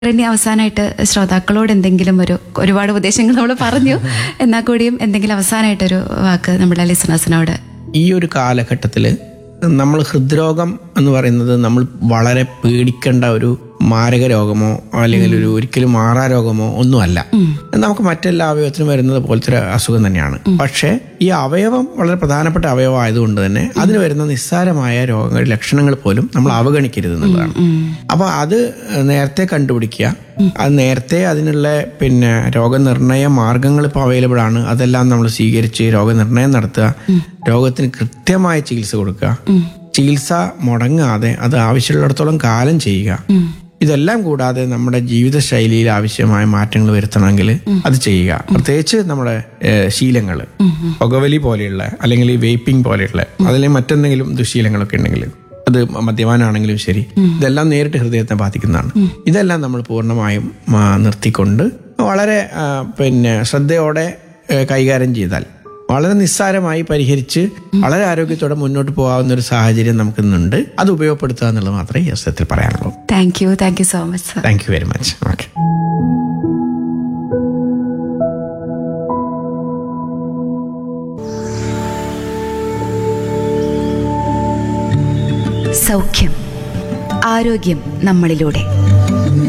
ഇനി അവസാനമായിട്ട് ശ്രോതാക്കളോട് എന്തെങ്കിലും ഒരു ഒരുപാട് ഉപദേശങ്ങൾ നമ്മൾ പറഞ്ഞു എന്നാൽ കൂടിയും എന്തെങ്കിലും അവസാനമായിട്ടൊരു വാക്ക് നമ്മുടെ ലിസണേഴ്സിനോട് ഈ ഒരു കാലഘട്ടത്തിൽ നമ്മൾ ഹൃദ്രോഗം എന്ന് പറയുന്നത് നമ്മൾ വളരെ പേടിക്കേണ്ട ഒരു മാരക രോഗമോ അല്ലെങ്കിൽ ഒരു ഒരിക്കലും മാറാ രോഗമോ ഒന്നുമല്ല നമുക്ക് മറ്റെല്ലാ അവയവത്തിനും വരുന്നത് പോലത്തെ ഒരു അസുഖം തന്നെയാണ് പക്ഷേ ഈ അവയവം വളരെ പ്രധാനപ്പെട്ട അവയവം ആയതുകൊണ്ട് തന്നെ അതിന് വരുന്ന നിസ്സാരമായ രോഗങ്ങൾ ലക്ഷണങ്ങൾ പോലും നമ്മൾ അവഗണിക്കരുത് എന്നുള്ളതാണ് അപ്പൊ അത് നേരത്തെ കണ്ടുപിടിക്കുക അത് നേരത്തെ അതിനുള്ള പിന്നെ രോഗനിർണയ മാർഗങ്ങൾ ഇപ്പോൾ അവൈലബിൾ ആണ് അതെല്ലാം നമ്മൾ സ്വീകരിച്ച് രോഗനിർണയം നടത്തുക രോഗത്തിന് കൃത്യമായ ചികിത്സ കൊടുക്കുക ചികിത്സ മുടങ്ങാതെ അത് ആവശ്യമുള്ളിടത്തോളം കാലം ചെയ്യുക ഇതെല്ലാം കൂടാതെ നമ്മുടെ ജീവിതശൈലിയിൽ ആവശ്യമായ മാറ്റങ്ങൾ വരുത്തണമെങ്കിൽ അത് ചെയ്യുക പ്രത്യേകിച്ച് നമ്മുടെ ശീലങ്ങൾ പുകവലി പോലെയുള്ള അല്ലെങ്കിൽ ഈ വേപ്പിംഗ് പോലെയുള്ള അല്ലെങ്കിൽ മറ്റെന്തെങ്കിലും ദുശീലങ്ങളൊക്കെ ഉണ്ടെങ്കിൽ അത് മദ്യപാനാണെങ്കിലും ശരി ഇതെല്ലാം നേരിട്ട് ഹൃദയത്തെ ബാധിക്കുന്നതാണ് ഇതെല്ലാം നമ്മൾ പൂർണ്ണമായും ആ, നിർത്തിക്കൊണ്ട് വളരെ ആ, പിന്നെ ശ്രദ്ധയോടെ ഏ, കൈകാര്യം ചെയ്താൽ വളരെ നിസ്സാരമായി പരിഹരിച്ച് വളരെ ആരോഗ്യത്തോടെ മുന്നോട്ട് പോകാവുന്ന ഒരു സാഹചര്യം നമുക്കിന്നുണ്ട് അത് ഉപയോഗപ്പെടുത്തുക എന്നുള്ളത് മാത്രമേ ഈ അവസരത്തിൽ പറയാനുള്ളൂ thank you thank you so much sir thank you very much okay സൗഖ്യം ആരോഗ്യം നമ്മളിലൂടെ